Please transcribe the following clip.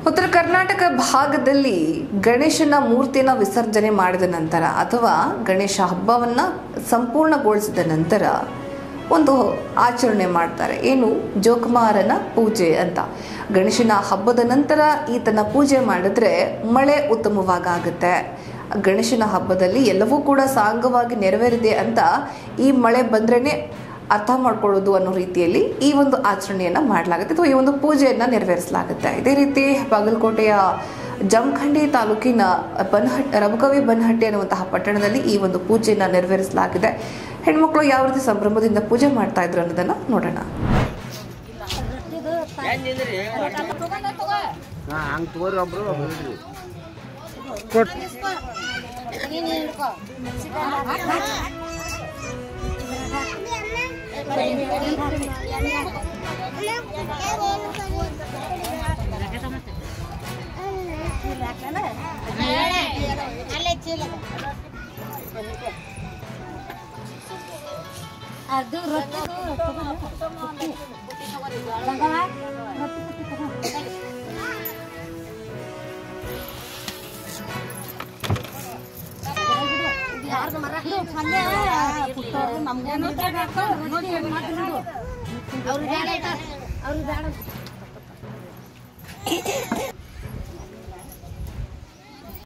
ಉತ್ತರ ಕರ್ನಾಟಕ ಭಾಗದಲ್ಲಿ ಗಣೇಶನ ಮೂರ್ತಿಯನ್ನ ವಿಸರ್ಜನೆ ಮಾಡಿದ ನಂತರ ಅಥವಾ ಗಣೇಶ ಹಬ್ಬವನ್ನ ಸಂಪೂರ್ಣಗೊಳಿಸಿದ ನಂತರ ಒಂದು ಆಚರಣೆ ಮಾಡ್ತಾರೆ ಏನು ಜೋಕುಮಾರನ ಪೂಜೆ ಅಂತ ಗಣೇಶನ ಹಬ್ಬದ ನಂತರ ಈತನ ಪೂಜೆ ಮಾಡಿದ್ರೆ ಮಳೆ ಉತ್ತಮವಾಗುತ್ತೆ ಗಣೇಶನ ಹಬ್ಬದಲ್ಲಿ ಎಲ್ಲವೂ ಕೂಡ ಸಾಂಗವಾಗಿ ನೆರವೇರಿದೆ ಅಂತ ಈ ಮಳೆ ಬಂದ್ರೇನೆ ಅರ್ಥ ಮಾಡ್ಕೊಳ್ಳೋದು ಅನ್ನೋ ರೀತಿಯಲ್ಲಿ ಈ ಒಂದು ಆಚರಣೆಯನ್ನ ಮಾಡಲಾಗುತ್ತೆ ಅಥವಾ ಈ ಒಂದು ಪೂಜೆಯನ್ನ ನೆರವೇರಿಸಲಾಗುತ್ತೆ ಇದೇ ರೀತಿ ಬಾಗಲಕೋಟೆಯ ಜಮಖಂಡಿ ತಾಲೂಕಿನ ಬನ್ಹಟ್ ರಬಕವಿ ಬನ್ಹಟ್ಟಿ ಅನ್ನುವಂತಹ ಪಟ್ಟಣದಲ್ಲಿ ಈ ಒಂದು ಪೂಜೆಯನ್ನ ನೆರವೇರಿಸಲಾಗಿದೆ ಹೆಣ್ಮಕ್ಳು ಯಾವ ರೀತಿ ಸಂಭ್ರಮದಿಂದ ಪೂಜೆ ಮಾಡ್ತಾ ಇದ್ರು ಅನ್ನೋದನ್ನ ನೋಡೋಣ ಹಾ ಹಂಗೆ ತಗೋರಿ ಒಬ್ರು ಬಿಡ್ರಿ ಅದು ರೊಟ್ಟಿ ಅವ್ರು